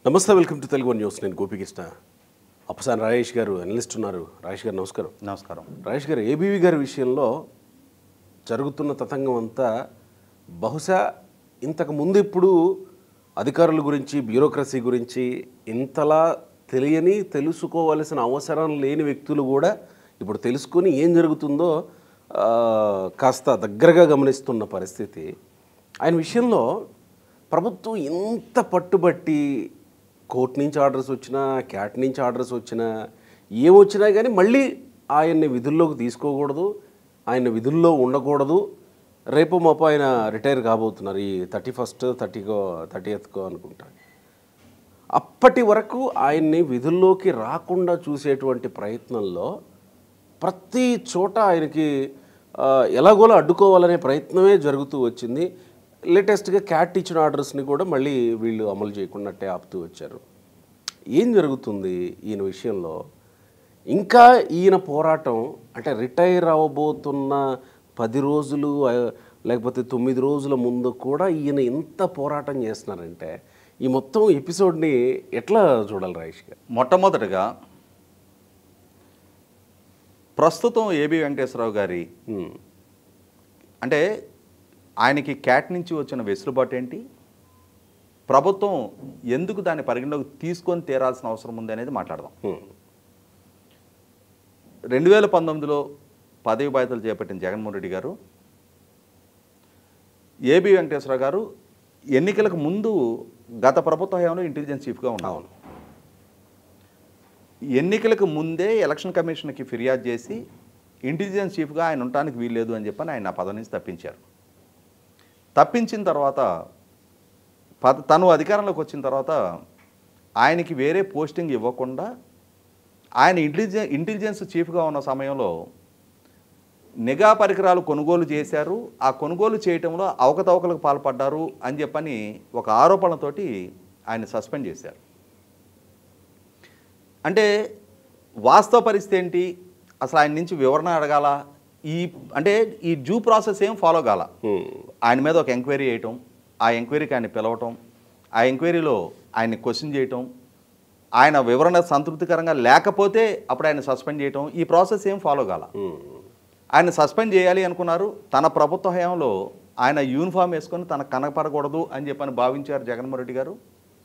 నమస్తే welcome to Telugu one news నేను గోపికృష్ణ అప్పసాని రాజేష్ గారు అనలిస్ట్ ఉన్నారు రాజేష్ గారు నమస్కారం నమస్కారం రాజేష్ గారు ఏబీవీ గారి విషయంలో జరుగుతున్న తతంగం అంతా బహుశా ఇంతకు ముందు ఇప్పుడు అధికారుల గురించి బ్యూరోక్రసీ గురించి ఇంతలా తెలియని తెలుసుకోవలసిన అవసరం లేని వ్యక్తులు కూడా ఇప్పుడు తెలుసుకొని ఏం జరుగుతుందో ఆ, కాస్త దగ్గరగా గమనిస్తున్న పరిస్థితి ఆయన విషయంలో ప్రభుత్వం ఇంత పట్టుబట్టి కోర్టు నుంచి ఆర్డర్స్ వచ్చినా క్యాట్ నుంచి ఆర్డర్స్ వచ్చినా ఏమొచ్చినా కానీ మళ్ళీ ఆయన్ని విధుల్లోకి తీసుకోకూడదు ఆయన విధుల్లో ఉండకూడదు రేపు మాపు ఆయన రిటైర్ కాబోతున్నారు ఈ థర్టీ ఫస్ట్ థర్టీకో థర్టీ ఎత్కో అనుకుంటా అప్పటి వరకు ఆయన్ని విధుల్లోకి రాకుండా చూసేటువంటి ప్రయత్నంలో ప్రతి చోట ఆయనకి ఆ, ఎలాగోలా అడ్డుకోవాలనే ప్రయత్నమే జరుగుతూ వచ్చింది లేటెస్ట్గా క్యాట్ ఇచ్చిన ఆర్డర్స్ని కూడా మళ్ళీ వీళ్ళు అమలు చేయకున్నట్టే ఆపుతూ వచ్చారు ఏం జరుగుతుంది ఈయన విషయంలో ఇంకా ఈయన పోరాటం అంటే రిటైర్ అవ్వబోతున్న పది రోజులు ఆ, లేకపోతే తొమ్మిది రోజుల ముందు కూడా ఈయన ఇంత పోరాటం చేస్తున్నారంటే ఈ మొత్తం ఎపిసోడ్ని ఎట్లా చూడాలి రాజేష్ గారు మొట్టమొదటగా ప్రస్తుతం ఏబి వెంకటేశ్వరరావు గారి ఉమ్, అంటే ఆయనకి క్యాట్ నుంచి వచ్చిన వెసులుబాటు ఏంటి ప్రభుత్వం ఎందుకు దాన్ని పరిగణలోకి తీసుకొని తీరాల్సిన అవసరం ఉంది అనేది మాట్లాడదాం ఉమ్, రెండు వేల పంతొమ్మిదిలో పదవి బాధ్యతలు చేపట్టిన జగన్మోహన్ రెడ్డి గారు ఏబి వెంకటేశ్వరరావు గారు ఎన్నికలకు ముందు గత ప్రభుత్వ హయాంలో ఇంటెలిజెన్స్ చీఫ్గా ఉన్నారు అవును ఎన్నికలకు ముందే ఎలక్షన్ కమిషన్కి ఫిర్యాదు చేసి ఇంటెలిజెన్స్ చీఫ్గా ఆయన ఉండటానికి వీల్లేదు అని చెప్పని ఆయన ఆ పదవి నుంచి తప్పించారు తప్పించిన తర్వాత పద తను అధికారంలోకి వచ్చిన తర్వాత ఆయనకి వేరే పోస్టింగ్ ఇవ్వకుండా ఆయన ఇంటెలిజెన్ ఇంటెలిజెన్స్ చీఫ్గా ఉన్న సమయంలో నిఘా పరికరాలు కొనుగోలు చేశారు ఆ కొనుగోలు చేయటంలో అవకతవకలకు పాల్పడ్డారు అని చెప్పని ఒక ఆరోపణలతోటి ఆయన సస్పెండ్ చేశారు అంటే వాస్తవ పరిస్థితి ఏంటి అసలు ఆయన నుంచి వివరణ అడగాల ఈ అంటే ఈ డ్యూ ప్రాసెస్ ఏం ఫాలో కాల ఉమ్, ఆయన మీద ఒక ఎంక్వైరీ చేయటం ఆ ఎంక్వైరీకి ఆయన పిలవటం ఆ ఎంక్వైరీలో ఆయన్ని క్వశ్చన్ చేయటం ఆయన వివరణ సంతృప్తికరంగా లేకపోతే అప్పుడు ఆయన సస్పెండ్ చేయటం ఈ ప్రాసెస్ ఏం ఫాలో కాల ఉమ్, ఆయన సస్పెండ్ చేయాలి అనుకున్నారు తన ప్రభుత్వ హయాంలో ఆయన యూనిఫామ్ వేసుకొని తనకు కనపడకూడదు అని చెప్పని భావించారు జగన్మోహన్ రెడ్డి గారు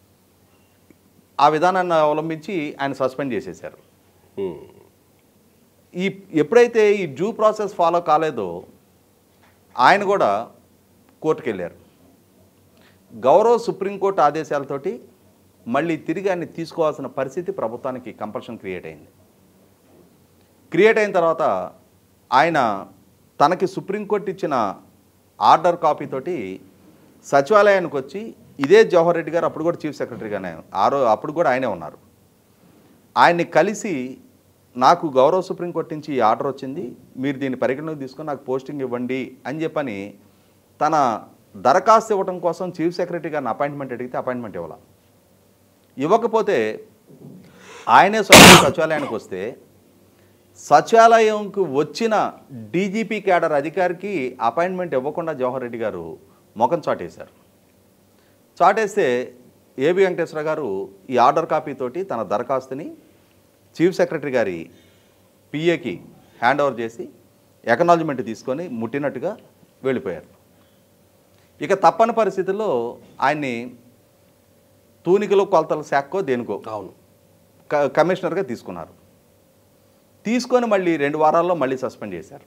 ఆ విధానాన్ని అవలంబించి ఆయన సస్పెండ్ చేసేశారు ఉమ్, ఈ ఎప్పుడైతే ఈ డ్యూ ప్రాసెస్ ఫాలో కాలేదో ఆయన కూడా కోర్టుకు వెళ్ళారు గౌరవ సుప్రీంకోర్టు ఆదేశాలతోటి మళ్ళీ తిరిగి ఆయన్ని తీసుకోవాల్సిన పరిస్థితి ప్రభుత్వానికి కంపల్షన్ క్రియేట్ అయింది క్రియేట్ అయిన తర్వాత ఆయన తనకి సుప్రీంకోర్టు ఇచ్చిన ఆర్డర్ కాపీతోటి సచివాలయానికి వచ్చి ఇదే జవహర్ రెడ్డి గారు అప్పుడు కూడా చీఫ్ సెక్రటరీగానే ఆరో అప్పుడు కూడా ఆయనే ఉన్నారు ఆయన్ని కలిసి నాకు గౌరవ సుప్రీంకోర్టు నుంచి ఈ ఆర్డర్ వచ్చింది మీరు దీన్ని పరిగణలోకి తీసుకొని నాకు పోస్టింగ్ ఇవ్వండి అని చెప్పని తన దరఖాస్తు ఇవ్వడం కోసం చీఫ్ సెక్రటరీ గారిని అపాయింట్మెంట్ అడిగితే అపాయింట్మెంట్ ఇవ్వాల ఇవ్వకపోతే ఆయనే స్వయం సచివాలయానికి వస్తే సచివాలయంకు వచ్చిన డీజీపీ క్యాడర్ అధికారికి అపాయింట్మెంట్ ఇవ్వకుండా జవహర్ రెడ్డి గారు మొఖం చాటేశారు చాటేస్తే ఏబి వెంకటేశ్వర గారు ఈ ఆర్డర్ కాపీతోటి తన దరఖాస్తుని చీఫ్ సెక్రటరీ గారి పిఏకి హ్యాండ్ ఓవర్ చేసి ఎకనాలజ్మెంట్ తీసుకొని ముట్టినట్టుగా వెళ్ళిపోయారు ఇక తప్పని పరిస్థితుల్లో ఆయన్ని తూనికలో కొలతల శాఖకో దేనికో అవును క- కమిషనర్గా తీసుకున్నారు తీసుకొని మళ్ళీ రెండు వారాల్లో మళ్ళీ సస్పెండ్ చేశారు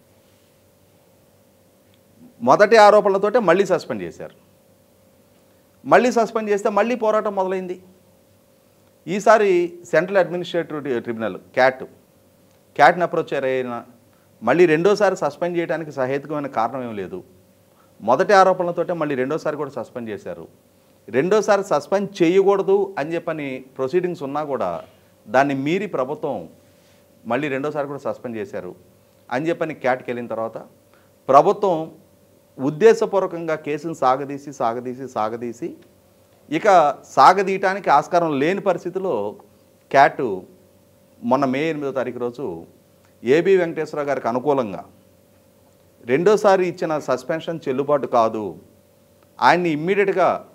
మొదటి ఆరోపణలతోటే మళ్ళీ సస్పెండ్ చేశారు మళ్ళీ సస్పెండ్ చేస్తే మళ్ళీ పోరాటం మొదలైంది ఈసారి central administrative tri- tribunal CAT క్యాట్ని అప్రోచ్ అయిన మళ్ళీ రెండోసారి సస్పెండ్ చేయడానికి సహేతుకమైన కారణం ఏం లేదు మొదటి ఆరోపణలతోటే మళ్ళీ రెండోసారి కూడా సస్పెండ్ చేశారు రెండోసారి సస్పెండ్ చేయకూడదు అని చెప్పని ప్రొసీడింగ్స్ ఉన్నా కూడా దాన్ని మీరి ప్రభుత్వం మళ్ళీ రెండోసారి కూడా సస్పెండ్ చేశారు అని చెప్పని క్యాట్కి వెళ్ళిన తర్వాత ప్రభుత్వం ఉద్దేశపూర్వకంగా కేసును సాగదీసి సాగదీసి సాగదీసి ఇక సాగదీయటానికి ఆస్కారం లేని పరిస్థితిలో క్యాట్ మొన్న మే ఎనిమిదో తారీఖు రోజు ఏబి వెంకటేశ్వర గారికి అనుకూలంగా రెండోసారి ఇచ్చిన సస్పెన్షన్ చెల్లుబాటు కాదు ఆయన్ని ఇమ్మీడియట్గా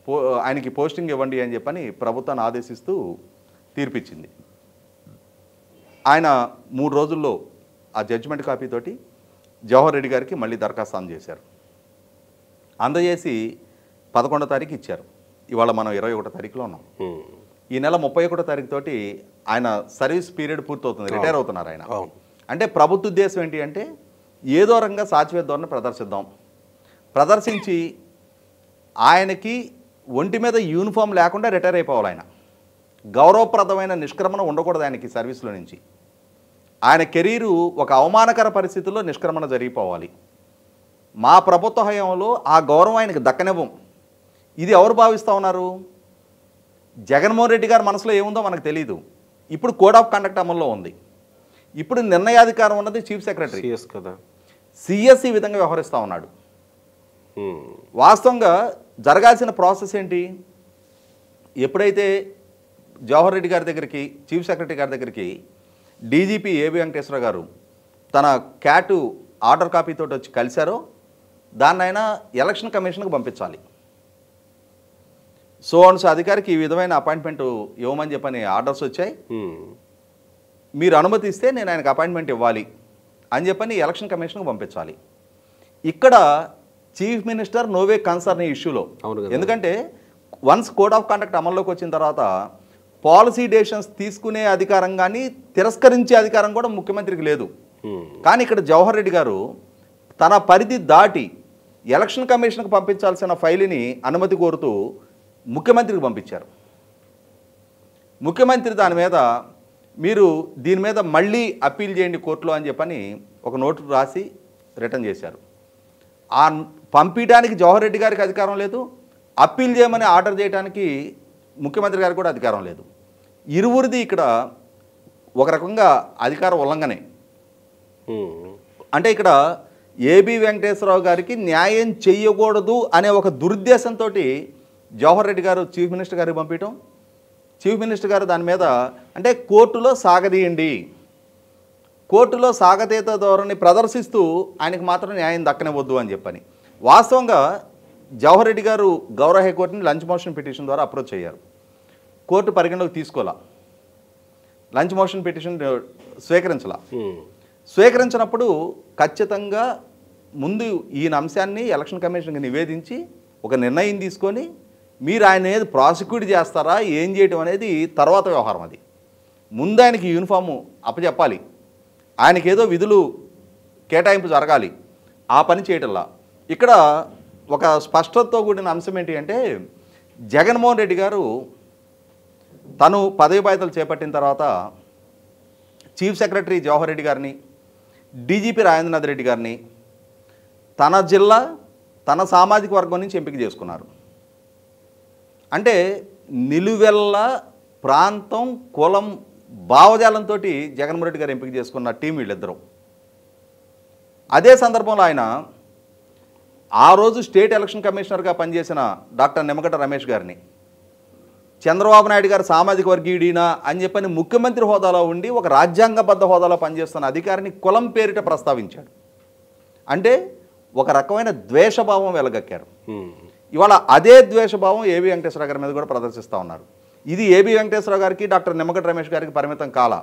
పో ఆయనకి పోస్టింగ్ ఇవ్వండి అని చెప్పని ప్రభుత్వాన్ని ఆదేశిస్తూ తీర్పిచ్చింది ఆయన మూడు రోజుల్లో ఆ జడ్జిమెంట్ కాపీతోటి జవహర్ రెడ్డి గారికి మళ్ళీ దరఖాస్తు అందజేశారు అందజేసి పదకొండో తారీఖు ఇచ్చారు ఇవాళ మనం ఇరవై ఒకటో తారీఖులో ఉన్నాం ఉమ్. ఈ నెల ముప్పై ఒకటో తారీఖు తోటి ఆయన సర్వీస్ పీరియడ్ పూర్తవుతుంది రిటైర్ అవుతున్నారు ఆయన అవును అంటే ప్రభుత్వ ఉద్దేశం ఏంటి అంటే ఏదో రంగా సాచివేత ధోరణి ప్రదర్శిద్దాం ప్రదర్శించి ఆయనకి ఒంటి మీద యూనిఫామ్ లేకుండా రిటైర్ అయిపోవాలి ఆయన గౌరవప్రదమైన నిష్క్రమణ ఉండకూడదు ఆయనకి సర్వీస్లో నుంచి ఆయన కెరీరు ఒక అవమానకర పరిస్థితుల్లో నిష్క్రమణ జరిగిపోవాలి మా ప్రభుత్వ హయాంలో ఆ గౌరవం ఆయనకి దక్కనివ్వం ఇది ఎవరు భావిస్తూ ఉన్నారు జగన్మోహన్ రెడ్డి గారి మనసులో ఏముందో మనకు తెలియదు ఇప్పుడు కోడ్ ఆఫ్ కండక్ట్ అమల్లో ఉంది ఇప్పుడు నిర్ణయాధికారం ఉన్నది చీఫ్ సెక్రటరీ సిఎస్ కదా సిఎస్ ఈ విధంగా వ్యవహరిస్తూ ఉన్నాడు ఉమ్. వాస్తవంగా జరగాల్సిన ప్రాసెస్ ఏంటి ఎప్పుడైతే జవహర్ రెడ్డి గారి దగ్గరికి చీఫ్ సెక్రటరీ గారి దగ్గరికి డీజీపీ ఏబి వెంకటేశ్వర గారు తన క్యాటు ఆర్డర్ కాపీతో వచ్చి కలిశారో దాన్ని ఆయన ఎలక్షన్ కమిషన్కి పంపించాలి సో అన్స్ అధికారికి ఈ విధమైన అపాయింట్మెంట్ ఇవ్వమని చెప్పని ఆర్డర్స్ వచ్చాయి ఉమ్. మీరు అనుమతిస్తే నేను ఆయనకు అపాయింట్మెంట్ ఇవ్వాలి అని చెప్పని ఎలక్షన్ కమిషన్కి పంపించాలి ఇక్కడ చీఫ్ మినిస్టర్ నోవే కన్సర్న్ ఈ ఇష్యూలో అవును కదా. ఎందుకంటే వన్స్ కోడ్ ఆఫ్ కండక్ట్ అమల్లోకి వచ్చిన తర్వాత పాలసీ డెసిషన్స్ తీసుకునే అధికారం కానీ తిరస్కరించే అధికారం కూడా ముఖ్యమంత్రికి లేదు ఉమ్. కానీ ఇక్కడ జవహర్ రెడ్డి గారు తన పరిధి దాటి ఎలక్షన్ కమిషన్కి పంపించాల్సిన ఫైలుని అనుమతి కోరుతూ ముఖ్యమంత్రికి పంపించారు ముఖ్యమంత్రి దాని మీద మీరు దీని మీద మళ్ళీ అప్పీల్ చేయండి కోర్టులో అని చెప్పని ఒక నోటు రాసి రిటర్న్ చేశారు ఆ పంపించడానికి జవహర్ రెడ్డి గారికి అధికారం లేదు అప్పీల్ చేయమని ఆర్డర్ చేయడానికి ముఖ్యమంత్రి గారికి కూడా అధికారం లేదు ఇరువురిది ఇక్కడ ఒక రకంగా అధికార ఉల్లంఘనే ఉమ్. అంటే ఇక్కడ ఏబి వెంకటేశ్వరరావు గారికి న్యాయం చెయ్యకూడదు అనే ఒక దురుద్దేశంతో జవహర్ రెడ్డి గారు చీఫ్ మినిస్టర్ గారికి పంపించడం చీఫ్ మినిస్టర్ గారు దాని మీద అంటే కోర్టులో సాగదీయండి కోర్టులో సాగతీత ధోరణి ప్రదర్శిస్తూ ఆయనకు మాత్రం న్యాయం దక్కనివ్వద్దు అని చెప్పని వాస్తవంగా జవహర్ రెడ్డి గారు గౌరవ హైకోర్టుని లంచ్ మోషన్ పిటిషన్ ద్వారా అప్రోచ్ అయ్యారు కోర్టు పరిగణలోకి తీసుకోవాలా లంచ్ మోషన్ పిటిషన్ స్వీకరించాల ఉమ్. స్వీకరించినప్పుడు ఖచ్చితంగా ముందు ఈయన అంశాన్ని ఎలక్షన్ కమిషన్కి నివేదించి ఒక నిర్ణయం తీసుకొని మీరు ఆయన ఏది ప్రాసిక్యూట్ చేస్తారా ఏం చేయటం అనేది తర్వాత వ్యవహారం అది ముందు ఆయనకి యూనిఫాము అప్పచెప్పాలి ఆయనకి ఏదో విధులు కేటాయింపు జరగాలి ఆ పని చేయటంలా ఇక్కడ ఒక స్పష్టతతో కూడిన అంశం ఏంటి అంటే జగన్మోహన్ రెడ్డి గారు తను పదవి బాధ్యతలు చేపట్టిన తర్వాత చీఫ్ సెక్రటరీ జవహర్ రెడ్డి గారిని డీజీపీ రాజేంద్రనాథ్ రెడ్డి గారిని తన జిల్లా తన సామాజిక వర్గం నుంచి ఎంపిక చేసుకున్నారు అంటే నిలువెల్ల ప్రాంతం కులం భావజాలంతో జగన్మోహన్ రెడ్డి గారు ఎంపిక చేసుకున్న టీం వీళ్ళిద్దరూ అదే సందర్భంలో ఆయన ఆ రోజు స్టేట్ ఎలక్షన్ కమిషనర్గా పనిచేసిన డాక్టర్ నిమ్మగడ్డ రమేష్ గారిని చంద్రబాబు నాయుడు గారు సామాజిక వర్గీయుడినా అని చెప్పని ముఖ్యమంత్రి హోదాలో ఉండి ఒక రాజ్యాంగబద్ధ హోదాలో పనిచేస్తున్న అధికారిని కులం పేరిట ప్రస్తావించాడు అంటే ఒక రకమైన ద్వేషభావం వెలగక్కారు ఉమ్. ఇవాళ అదే ద్వేషభావం ఏబి వెంకటేశ్వర గారి మీద కూడా ప్రదర్శిస్తూ ఉన్నారు ఇది ఏబి వెంకటేశ్వర గారికి డాక్టర్ నిమ్మగడ్డ రమేష్ గారికి పరిమితం కాల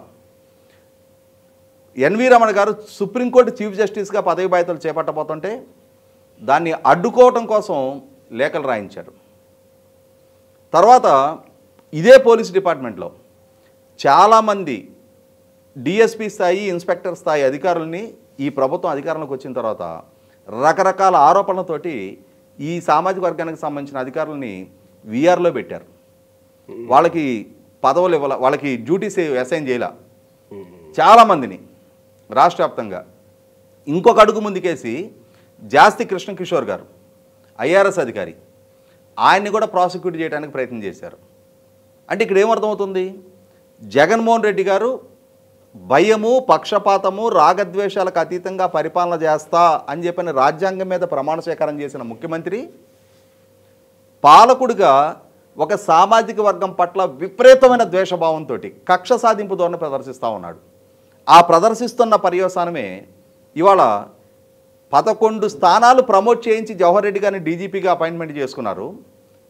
ఎన్వి రమణ గారు సుప్రీంకోర్టు చీఫ్ జస్టిస్గా పదవి బాధ్యతలు చేపట్టబోతుంటే దాన్ని అడ్డుకోవటం కోసం లేఖలు రాయించారు తర్వాత ఇదే పోలీస్ డిపార్ట్మెంట్లో చాలామంది డిఎస్పి స్థాయి ఇన్స్పెక్టర్ స్థాయి అధికారుల్ని ఈ ప్రభుత్వం అధికారంలోకి వచ్చిన తర్వాత రకరకాల ఆరోపణలతోటి ఈ సామాజిక వర్గానికి సంబంధించిన అధికారులని విఆర్లో పెట్టారు వాళ్ళకి పదవులు ఇవ్వాల వాళ్ళకి డ్యూటీస్ అసైన్ చేయాల చాలామందిని రాష్ట్ర వ్యాప్తంగా ఇంకొక అడుగు ముందుకేసి జాస్తి కృష్ణ కిషోర్ గారు ఐఆర్ఎస్ అధికారి ఆయన్ని కూడా ప్రాసిక్యూట్ చేయడానికి ప్రయత్నం చేశారు అంటే ఇక్కడ ఏమర్థమవుతుంది జగన్మోహన్ రెడ్డి గారు భయము పక్షపాతము రాగద్వేషాలకు అతీతంగా పరిపాలన చేస్తా అని చెప్పని రాజ్యాంగం మీద ప్రమాణ స్వీకారం చేసిన ముఖ్యమంత్రి పాలకుడిగా ఒక సామాజిక వర్గం పట్ల విపరీతమైన ద్వేషభావంతో కక్ష సాధింపు ధోరణి ప్రదర్శిస్తూ ఉన్నాడు ఆ ప్రదర్శిస్తున్న పర్యవసానమే ఇవాళ పదకొండు స్థానాలు ప్రమోట్ చేయించి జవహర్ రెడ్డి గారిని డీజీపీగా అపాయింట్మెంట్ చేసుకున్నారు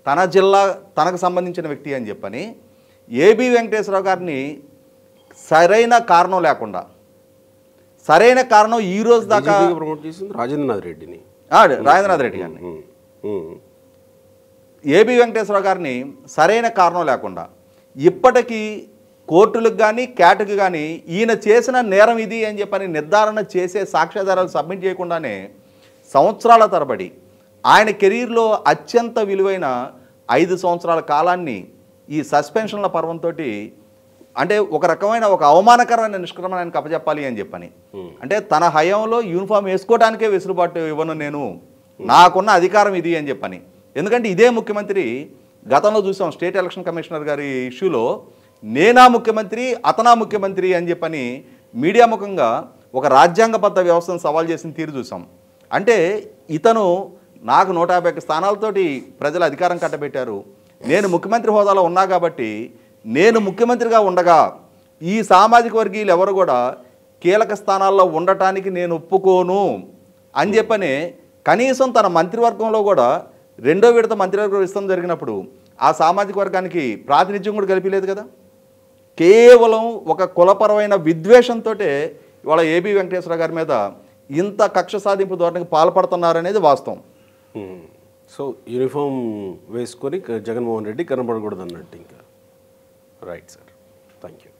తన జిల్లా తనకు సంబంధించిన వ్యక్తి అని చెప్పని ఏబి వెంకటేశ్వరరావు గారిని సరైన కారణం లేకుండా సరైన కారణం ఈ రోజు దాకా బీజేపీకి ప్రమోట్ చేసింది రాజేంద్రనాథ్ రెడ్డిని ఆ, రాజేంద్రనాథ్ రెడ్డి గారిని ఉమ్, ఉమ్, ఏబి వెంకటేశ్వరరావు గారిని సరైన కారణం లేకుండా ఇప్పటికీ కోర్టులకు కానీ క్యాట్కి కానీ ఈయన చేసిన నేరం ఇది అని చెప్పని నిర్ధారణ చేసే సాక్ష్యాధారాలు సబ్మిట్ చేయకుండానే సంవత్సరాల తరబడి ఆయన కెరీర్లో అత్యంత విలువైన ఐదు సంవత్సరాల కాలాన్ని ఈ సస్పెన్షన్ల పర్వంతో అంటే ఒక రకమైన ఒక అవమానకరమైన నిష్క్రమణ ఆయనకు అప్పచెప్పాలి అని చెప్పని అంటే తన హయాంలో యూనిఫామ్ వేసుకోవడానికే వెసులుబాటు ఇవ్వను నేను నాకున్న అధికారం ఇది అని చెప్పని ఎందుకంటే ఇదే ముఖ్యమంత్రి గతంలో చూసాం స్టేట్ ఎలక్షన్ కమిషనర్ గారి ఇష్యూలో నేనా ముఖ్యమంత్రి అతనా ముఖ్యమంత్రి అని చెప్పని మీడియా ముఖంగా ఒక రాజ్యాంగబద్ధ వ్యవస్థను సవాల్ చేసిన తీరు చూసాం అంటే ఇతను నాకు నూట యాభై ఒక్క స్థానాలతోటి ప్రజలు అధికారం కట్టబెట్టారు నేను ముఖ్యమంత్రి హోదాలో ఉన్నా కాబట్టి నేను ముఖ్యమంత్రిగా ఉండగా ఈ సామాజిక వర్గీయులు ఎవరు కూడా కీలక స్థానాల్లో ఉండటానికి నేను ఒప్పుకోను అని చెప్పని కనీసం తన మంత్రివర్గంలో కూడా రెండో విడత మంత్రివర్గ విస్తరణ జరిగినప్పుడు ఆ సామాజిక వర్గానికి ప్రాతినిధ్యం కూడా కల్పించలేదు కదా కేవలం ఒక కులపరమైన విద్వేషంతో ఇవాళ ఏబి వెంకటేశ్వర గారి మీద ఇంత కక్ష సాధింపు ధోరణికి పాల్పడుతున్నారనేది వాస్తవం ఉమ్. సో యూనిఫామ్ వేసుకొని క- జగన్మోహన్ రెడ్డి కనబడకూడదు అన్నట్టు ఇంకా రైట్ సార్ థ్యాంక్ యూ